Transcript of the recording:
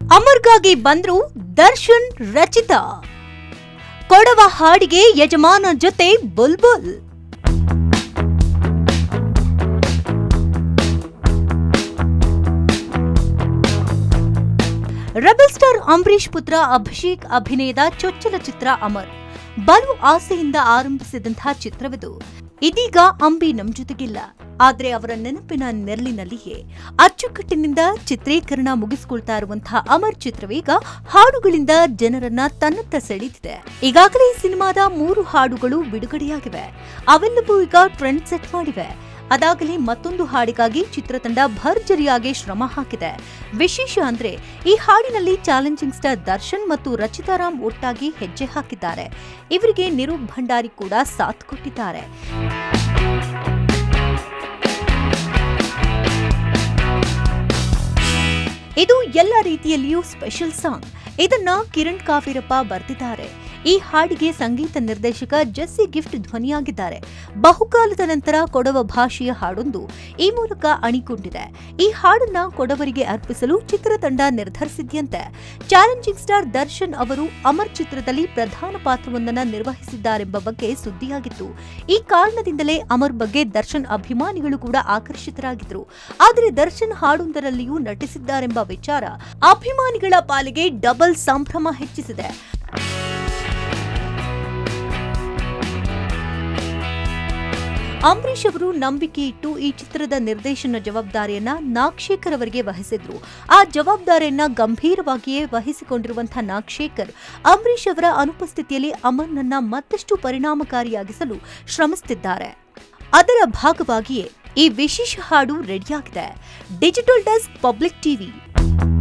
ಅಮರ್ಗಾಗಿ ಬಂದ್ರು ದರ್ಶನ್ ರಚಿತಾ ಕೊಡವ ಹಾಡಿಗೆ ಯಜಮಾನ ಜೊತೆ ಬುಲ್ಬುಲ್ ರೆಬಲ್ ಸ್ಟಾರ್ ಅಂಬರೀಶ್ ಪುತ್ರ ಅಭಿಷೇಕ್ ಅಭಿನಯದ ಚೊಚ್ಚಲ ಚಿತ್ರ ಅಮರ್ ಬಲು ಆಸೆಯಿಂದ ಆರಂಭಿಸಿದಂತಹ ಚಿತ್ರವಿದು ಇದೀಗ ಅಂಬಿ ನಮ್ ಜೊತೆಗಿಲ್ಲ ಆದ್ರೆ ಅವರ ನೆನಪಿನ ನೆರಳಿನಲ್ಲಿಯೇ ಅಚ್ಚುಕಟ್ಟಿನಿಂದ ಚಿತ್ರೀಕರಣ ಮುಗಿಸಿಕೊಳ್ತಾ ಇರುವಂತಹ ಅಮರ್ ಚಿತ್ರವೀಗ ಹಾಡುಗಳಿಂದ ಜನರನ್ನ ತನ್ನತ್ತ ಸೆಳೆದಿದೆ ಈಗಾಗಲೇ ಈ ಸಿನಿಮಾದ ಮೂರು ಹಾಡುಗಳು ಬಿಡುಗಡೆಯಾಗಿವೆ ಅವೆಲ್ಲವೂ ಈಗ ಟ್ರೆಂಡ್ ಸೆಟ್ ಮಾಡಿವೆ ಅದಾಗಲೇ ಮತ್ತೊಂದು ಹಾಡಿಗಾಗಿ ಚಿತ್ರತಂಡ ಭರ್ಜರಿಯಾಗಿ ಶ್ರಮ ಹಾಕಿದೆ ವಿಶೇಷ ಅಂದ್ರೆ ಈ ಹಾಡಿನಲ್ಲಿ ಚಾಲೆಂಜಿಂಗ್ ಸ್ಟಾರ್ ದರ್ಶನ್ ಮತ್ತು ರಚಿತಾರಾಮ್ ಒಟ್ಟಾಗಿ ಹೆಜ್ಜೆ ಹಾಕಿದ್ದಾರೆ ಇವರಿಗೆ ನಿರೂಪ್ ಭಂಡಾರಿ ಕೂಡ ಸಾಥ್ ಕೊಟ್ಟಿದ್ದಾರೆ ಇದು ಎಲ್ಲ ರೀತಿಯಲ್ಲಿಯೂ ಸ್ಪೆಷಲ್ ಸಾಂಗ್ ಇದನ್ನ ಕಿರಣ್ ಕಾವೇರಪ್ಪ ಬರ್ತಿದ್ದಾರೆ ಈ ಹಾಡಿಗೆ ಸಂಗೀತ ನಿರ್ದೇಶಕ ಜೆಸ್ಸಿ ಗಿಫ್ಟ್ ಧ್ವನಿಯಾಗಿದ್ದಾರೆ ಬಹುಕಾಲದ ನಂತರ ಕೊಡವ ಭಾಷೆಯ ಹಾಡೊಂದು ಈ ಮೂಲಕ ಅಣಿಕೊಂಡಿದೆ ಈ ಹಾಡನ್ನ ಕೊಡವರಿಗೆ ಅರ್ಪಿಸಲು ಚಿತ್ರತಂಡ ನಿರ್ಧರಿಸಿದ್ಯಂತೆ ಚಾಲೆಂಜಿಂಗ್ ಸ್ಟಾರ್ ದರ್ಶನ್ ಅವರು ಅಮರ್ ಚಿತ್ರದಲ್ಲಿ ಪ್ರಧಾನ ಪಾತ್ರವೊಂದನ್ನ ನಿರ್ವಹಿಸಿದ್ದಾರೆಂಬ ಬಗ್ಗೆ ಸುದ್ದಿಯಾಗಿತ್ತು ಈ ಕಾರಣದಿಂದಲೇ ಅಮರ್ ಬಗ್ಗೆ ದರ್ಶನ್ ಅಭಿಮಾನಿಗಳು ಕೂಡ ಆಕರ್ಷಿತರಾಗಿದ್ರು ಆದರೆ ದರ್ಶನ್ ಹಾಡೊಂದರಲ್ಲಿಯೂ ನಟಿಸಿದ್ದಾರೆಂಬ ವಿಚಾರ ಅಭಿಮಾನಿಗಳ ಪಾಲಿಗೆ ಡಬಲ್ ಸಂಭ್ರಮ ಹೆಚ್ಚಿಸಿದೆ ಅಂಬರೀಶ್ ಅವರು ನಂಬಿಕೆ ಇಟ್ಟು ಈ ಚಿತ್ರದ ನಿರ್ದೇಶನ ಜವಾಬ್ದಾರಿಯನ್ನ ನಾಗಶೇಖರ್ ಅವರಿಗೆ ವಹಿಸಿದ್ರು ಆ ಜವಾಬ್ದಾರಿಯನ್ನ ಗಂಭೀರವಾಗಿಯೇ ವಹಿಸಿಕೊಂಡಿರುವಂತಹ ನಾಗಶೇಖರ್ ಅಂಬರೀಶ್ ಅವರ ಅನುಪಸ್ಥಿತಿಯಲ್ಲಿ ಅಮರ್ನನ್ನ ಮತ್ತಷ್ಟು ಪರಿಣಾಮಕಾರಿಯಾಗಿಸಲು ಶ್ರಮಿಸುತ್ತಿದ್ದಾರೆ ಅದರ ಭಾಗವಾಗಿಯೇ ಈ ವಿಶೇಷ ಹಾಡು ರೆಡಿಯಾಗಿದೆ ಡಿಜಿಟಲ್ ಡೆಸ್ಕ್ ಪಬ್ಲಿಕ್ ಟಿವಿ